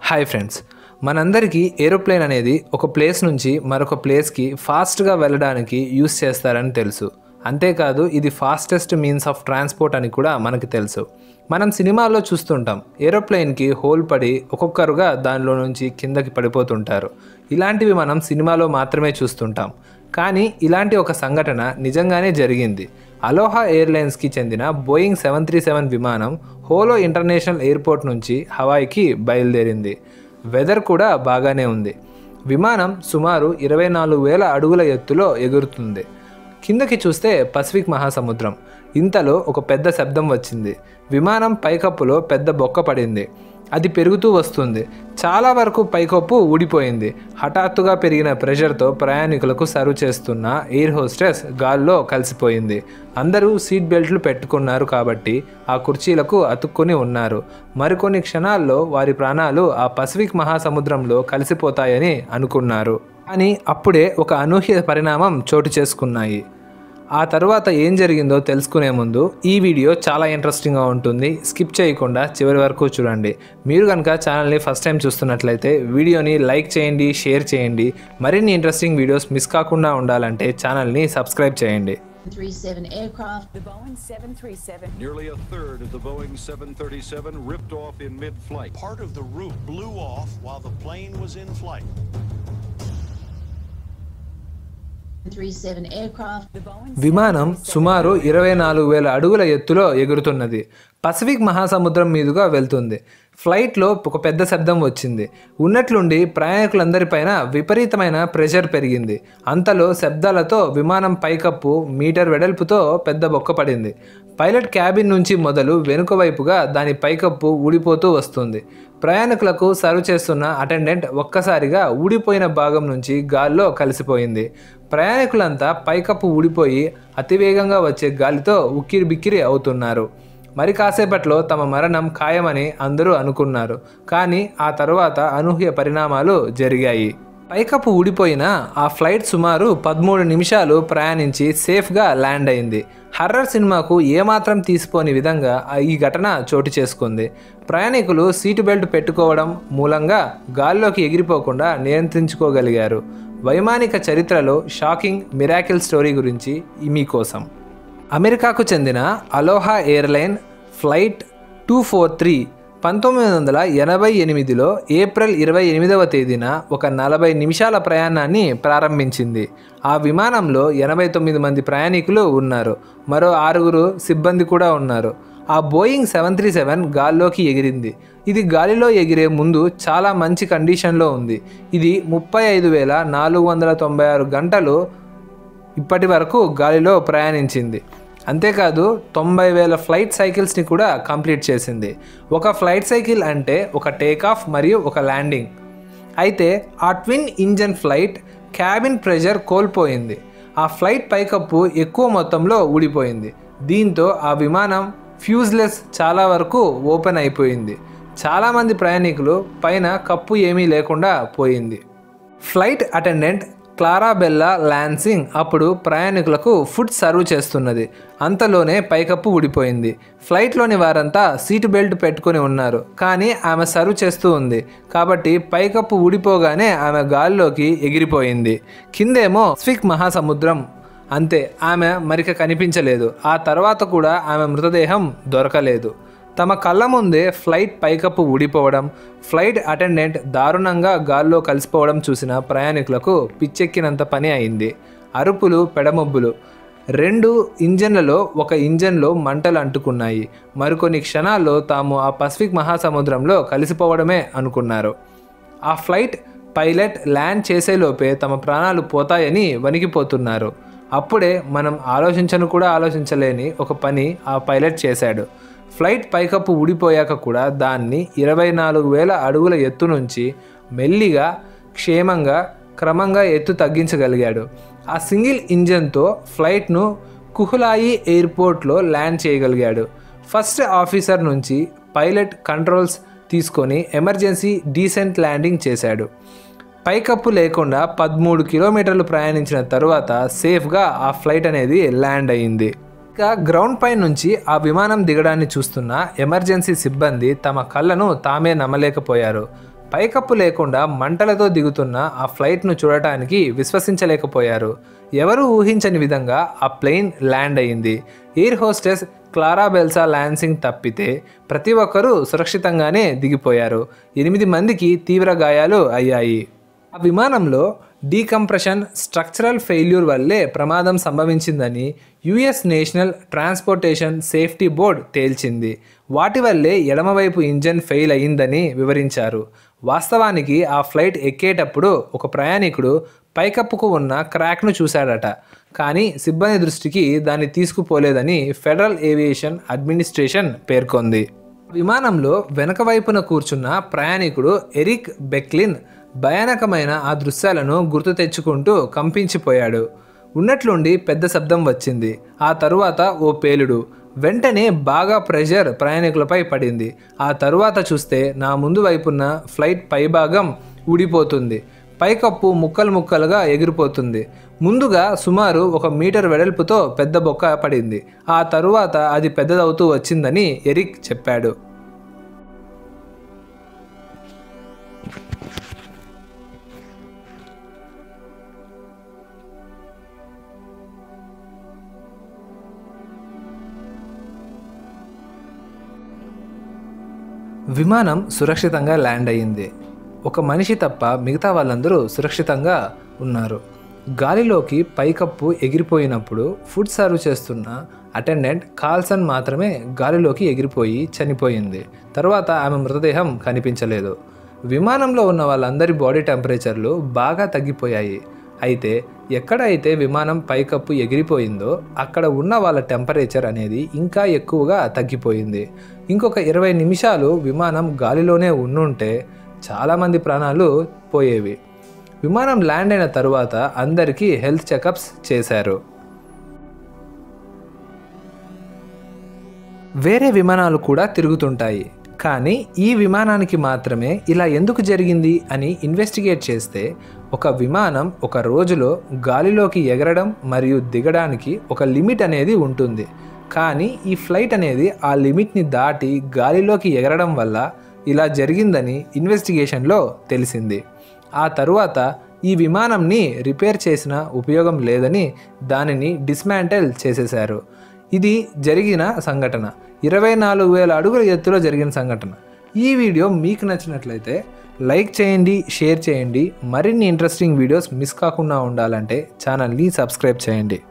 Hi friends మనందరికీ aeroplane అనేది ఒక ప్లేస్ నుంచి మరొక ప్లేస్కి ఫాస్ట్గా వెళ్ళడానికి యూస్ చేస్తారని తెలుసు అంతేకాదు ఇది ఫాస్టెస్ట్ మీన్స్ ఆఫ్ ట్రాన్స్పోర్ట్ అని కూడా మనకి తెలుసు మనం సినిమాల్లో చూస్తుంటాం ఏరోప్లేన్కి హోల్ పడి ఒక్కొక్కరుగా దానిలో నుంచి కిందకి పడిపోతుంటారు ఇలాంటివి మనం సినిమాలో మాత్రమే చూస్తుంటాం కానీ ఇలాంటి ఒక సంఘటన నిజంగానే జరిగింది అలోహా ఎయిర్లైన్స్కి చెందిన బోయింగ్ సెవెన్ త్రీ సెవెన్ విమానం హోలో ఇంటర్నేషనల్ ఎయిర్పోర్ట్ నుంచి హవాయికి బయలుదేరింది వెదర్ కూడా బాగానే ఉంది విమానం సుమారు ఇరవై నాలుగు వేల అడుగుల ఎత్తులో ఎగురుతుంది కిందకి చూస్తే పసిఫిక్ మహాసముద్రం ఇంతలో ఒక పెద్ద శబ్దం వచ్చింది విమానం పైకప్పులో పెద్ద బొక్క పడింది అది పెరుగుతూ వస్తుంది చాలా వరకు పైకప్పు ఊడిపోయింది హఠాత్తుగా పెరిగిన ప్రెషర్తో ప్రయాణికులకు సర్వ్ చేస్తున్న ఎయిర్ హోస్టెస్ గాల్లో కలిసిపోయింది అందరూ సీట్ బెల్ట్లు పెట్టుకున్నారు కాబట్టి ఆ కుర్చీలకు అతుక్కొని ఉన్నారు మరికొన్ని క్షణాల్లో వారి ప్రాణాలు ఆ పసిఫిక్ మహాసముద్రంలో కలిసిపోతాయని అనుకున్నారు కానీ అప్పుడే ఒక అనూహ్య పరిణామం చోటు చేసుకున్నాయి ఆ తర్వాత ఏం జరిగిందో తెలుసుకునే ముందు ఈ వీడియో చాలా ఇంట్రెస్టింగ్గా ఉంటుంది స్కిప్ చేయకుండా చివరి వరకు చూడండి మీరు కనుక ఛానల్ని ఫస్ట్ టైం చూస్తున్నట్లయితే వీడియోని లైక్ చేయండి షేర్ చేయండి మరిన్ని ఇంట్రెస్టింగ్ వీడియోస్ మిస్ కాకుండా ఉండాలంటే ఛానల్ని సబ్స్క్రైబ్ చేయండి 37 aircraft. The Boeing 737 Nearly a third of the Boeing 737 ripped off in mid flight. Part of the roof blew off while the plane was in flight. 37 aircraft. The Boeing విమానం సుమారు ఇరవై నాలుగు వేల అడుగుల ఎత్తులో ఎగురుతున్నది పసిఫిక్ మహాసముద్రం మీదుగా వెళ్తుంది ఫ్లైట్లో ఒక పెద్ద శబ్దం వచ్చింది ఉన్నట్లుండి ప్రయాణికులందరిపైన విపరీతమైన ప్రెషర్ పెరిగింది అంతలో శబ్దాలతో విమానం పైకప్పు మీటర్ వెడల్పుతో పెద్ద బొక్క పడింది పైలట్ క్యాబిన్ నుంచి మొదలు వెనుక వైపుగా దాని పైకప్పు ఊడిపోతూ వస్తుంది ప్రయాణికులకు సర్వ్ చేస్తున్న అటెండెంట్ ఒక్కసారిగా ఊడిపోయిన భాగం నుంచి గాల్లో కలిసిపోయింది ప్రయాణికులంతా పైకప్పు ఊడిపోయి అతివేగంగా వచ్చే గాలితో ఉక్కిరి బిక్కిరి అవుతున్నారు మరి కాసేపట్లో తమ మరణం ఖాయమని అందరూ అనుకున్నారు కానీ ఆ తరువాత అనూహ్య పరిణామాలు జరిగాయి పైకప్పు ఊడిపోయిన ఆ ఫ్లైట్ సుమారు పదమూడు నిమిషాలు ప్రయాణించి సేఫ్గా ల్యాండ్ అయింది హర్రర్ సినిమాకు ఏమాత్రం తీసిపోని విధంగా ఆ ఈ ఘటన చోటు చేసుకుంది ప్రయాణికులు సీటు బెల్ట్ పెట్టుకోవడం మూలంగా గాల్లోకి ఎగిరిపోకుండా నియంత్రించుకోగలిగారు వైమానిక చరిత్రలో షాకింగ్ మిరాకిల్ స్టోరీ గురించి ఈ మీకోసం అమెరికాకు చెందిన Aloha airline flight two four three పంతొమ్మిది వందల ఎనభై ఎనిమిదిలో ఏప్రిల్ ఇరవై ఎనిమిదవ తేదీన ఒక నలభై నిమిషాల ప్రయాణాన్ని ప్రారంభించింది ఆ విమానంలో ఎనభై తొమ్మిది మంది ప్రయాణికులు ఉన్నారు మరో ఆరుగురు సిబ్బంది కూడా ఉన్నారు ఆ బోయింగ్ సెవెన్ త్రీ సెవెన్ గాల్లోకి ఎగిరింది ఇది గాలిలో ఎగిరే ముందు చాలా మంచి కండిషన్లో ఉంది ఇది ముప్పై ఐదు వేల నాలుగు వందల తొంభై ఆరు గంటలు ఇప్పటి వరకు గాలిలో ప్రయాణించింది అంతేకాదు తొంభై వేల ఫ్లైట్ సైకిల్స్ని కూడా కంప్లీట్ చేసింది ఒక ఫ్లైట్ సైకిల్ అంటే ఒక టేక్ ఆఫ్ మరియు ఒక ల్యాండింగ్ అయితే ఆ twin engine flight cabin pressure కోల్పోయింది ఆ ఫ్లైట్ పైకప్పు ఎక్కువ మొత్తంలో ఊడిపోయింది దీంతో ఆ విమానం ఫ్యూజ్లెస్ చాలా వరకు ఓపెన్ అయిపోయింది చాలామంది ప్రయాణికులు పైన కప్పు ఏమీ లేకుండా పోయింది ఫ్లైట్ అటెండెంట్ క్లారాబెల్లా లాన్సింగ్ అప్పుడు ప్రయాణికులకు ఫుడ్ సర్వ్ చేస్తున్నది అంతలోనే పైకప్పు ఊడిపోయింది ఫ్లైట్లోని వారంతా సీట్ బెల్ట్ పెట్టుకొని ఉన్నారు కానీ ఆమె సర్వ్ చేస్తూ ఉంది కాబట్టి పైకప్పు ఊడిపోగానే ఆమె గాల్లోకి ఎగిరిపోయింది కిందేమో స్విక్ మహాసముద్రం అంతే ఆమె మరిక కనిపించలేదు ఆ తర్వాత కూడా ఆమె మృతదేహం దొరకలేదు తమ కళ్ళ ముందే ఫ్లైట్ పైకప్పు ఊడిపోవడం ఫ్లైట్ అటెండెంట్ దారుణంగా గాల్లో కలిసిపోవడం చూసిన ప్రయాణికులకు పిచ్చెక్కినంత పని అయింది అరుపులు పెడమొబ్బులు రెండు ఇంజన్లలో ఒక ఇంజన్లో మంటలు అంటుకున్నాయి మరికొన్ని క్షణాల్లో తాము ఆ పసిఫిక్ మహాసముద్రంలో కలిసిపోవడమే అనుకున్నారు ఆ ఫ్లైట్ పైలట్ ల్యాండ్ చేసేలోపే తమ ప్రాణాలు పోతాయని వణికిపోతున్నారు అప్పుడే మనం ఆలోచించను కూడా ఆలోచించలేని ఒక పని ఆ పైలట్ చేశాడు ఫ్లైట్ పైకప్పు ఊడిపోయాక కూడా దాన్ని ఇరవై నాలుగు వేల అడుగుల ఎత్తు నుంచి మెల్లిగా క్షేమంగా క్రమంగా ఎత్తు తగ్గించగలిగాడు ఆ సింగిల్ ఇంజన్తో ఫ్లైట్ను కుహులాయి ఎయిర్పోర్ట్లో ల్యాండ్ చేయగలిగాడు ఫస్ట్ ఆఫీసర్ నుంచి పైలట్ కంట్రోల్స్ తీసుకొని ఎమర్జెన్సీ డీసెంట్ ల్యాండింగ్ చేశాడు పైకప్పు లేకుండా పదమూడు కిలోమీటర్లు ప్రయాణించిన తరువాత సేఫ్గా ఆ ఫ్లైట్ అనేది ల్యాండ్ అయింది ఇక గ్రౌండ్ పై నుంచి ఆ విమానం దిగడాన్ని చూస్తున్న ఎమర్జెన్సీ సిబ్బంది తమ కళ్ళను తామే నమ్మలేకపోయారు పైకప్పు లేకుండా మంటలతో దిగుతున్న ఆ ఫ్లైట్ను చూడటానికి విశ్వసించలేకపోయారు ఎవరు ఊహించని విధంగా ఆ ప్లేన్ ల్యాండ్ అయింది air hostess Clarabelle Lansing తప్పితే ప్రతి ఒక్కరూ సురక్షితంగానే దిగిపోయారు ఎనిమిది మందికి తీవ్ర గాయాలు అయ్యాయి ఆ విమానంలో డీకంప్రెషన్ స్ట్రక్చరల్ ఫెయిల్యూర్ వల్లే ప్రమాదం సంభవించిందని US National Transportation Safety Board తేల్చింది వాటి వల్లే ఎడమవైపు ఇంజన్ ఫెయిల్ అయిందని వివరించారు వాస్తవానికి ఆ ఫ్లైట్ ఎక్కేటప్పుడు ఒక ప్రయాణికుడు పైకప్పుకు ఉన్న క్రాక్ను చూశాడట కానీ సిబ్బంది దృష్టికి దాన్ని తీసుకుపోలేదని ఫెడరల్ ఏవియేషన్ అడ్మినిస్ట్రేషన్ పేర్కొంది విమానంలో వెనక వైపున కూర్చున్న ప్రయాణికుడు ఎరిక్ బెక్లిన్ భయానకమైన ఆ దృశ్యాలను గుర్తు తెచ్చుకుంటూ కంపించిపోయాడు ఉన్నట్లుండి పెద్ద శబ్దం వచ్చింది ఆ తరువాత ఓ పేలుడు వెంటనే బాగా ప్రెషర్ ప్రయాణికులపై పడింది ఆ తరువాత చూస్తే నా ముందు వైపున్న ఫ్లైట్ పైభాగం ఊడిపోతుంది పైకప్పు ముక్కలు ముక్కలుగా ఎగిరిపోతుంది ముందుగా సుమారు ఒక మీటర్ వెడల్పుతో పెద్ద బొక్క పడింది ఆ తరువాత అది పెద్దదవుతూ వచ్చిందని ఎరిక్ చెప్పాడు విమానం సురక్షితంగా ల్యాండ్ అయ్యింది ఒక మనిషి తప్ప మిగతా వాళ్ళందరూ సురక్షితంగా ఉన్నారు గాలిలోకి పైకప్పు ఎగిరిపోయినప్పుడు ఫుడ్ సర్వ్ చేస్తున్న అటెండెంట్ కాల్సన్ మాత్రమే గాలిలోకి ఎగిరిపోయి చనిపోయింది తర్వాత ఆమె మృతదేహం కనిపించలేదు విమానంలో ఉన్న వాళ్ళందరి బాడీ టెంపరేచర్లు బాగా తగ్గిపోయాయి అయితే ఎక్కడైతే విమానం పైకప్పు ఎగిరిపోయిందో అక్కడ ఉన్న వాళ్ళ టెంపరేచర్ అనేది ఇంకా ఎక్కువగా తగ్గిపోయింది ఇంకొక ఇరవై నిమిషాలు విమానం గాలిలోనే ఉండుంటే చాలామంది ప్రాణాలు పోయేవి విమానం ల్యాండ్ అయిన తరువాత అందరికీ హెల్త్ చెకప్స్ చేశారు వేరే విమానాలు కూడా తిరుగుతుంటాయి కానీ ఈ విమానానికి మాత్రమే ఇలా ఎందుకు జరిగింది అని ఇన్వెస్టిగేట్ చేస్తే ఒక విమానం ఒక రోజులో గాలిలోకి ఎగరడం మరియు దిగడానికి ఒక లిమిట్ అనేది ఉంటుంది కానీ ఈ ఫ్లైట్ అనేది ఆ లిమిట్ని దాటి గాలిలోకి ఎగరడం వల్ల ఇలా జరిగిందని ఇన్వెస్టిగేషన్లో తెలిసింది ఆ తరువాత ఈ విమానంని రిపేర్ చేసిన ఉపయోగం లేదని దానిని డిస్మాంటల్ చేసేశారు ఇది జరిగిన సంఘటన ఇరవై నాలుగు వేల అడుగుల ఎత్తులో జరిగిన సంఘటన ఈ వీడియో మీకు నచ్చినట్లయితే లైక్ చేయండి షేర్ చేయండి మరిన్ని ఇంట్రెస్టింగ్ వీడియోస్ మిస్ కాకుండా ఉండాలంటే ఛానల్ని సబ్స్క్రైబ్ చేయండి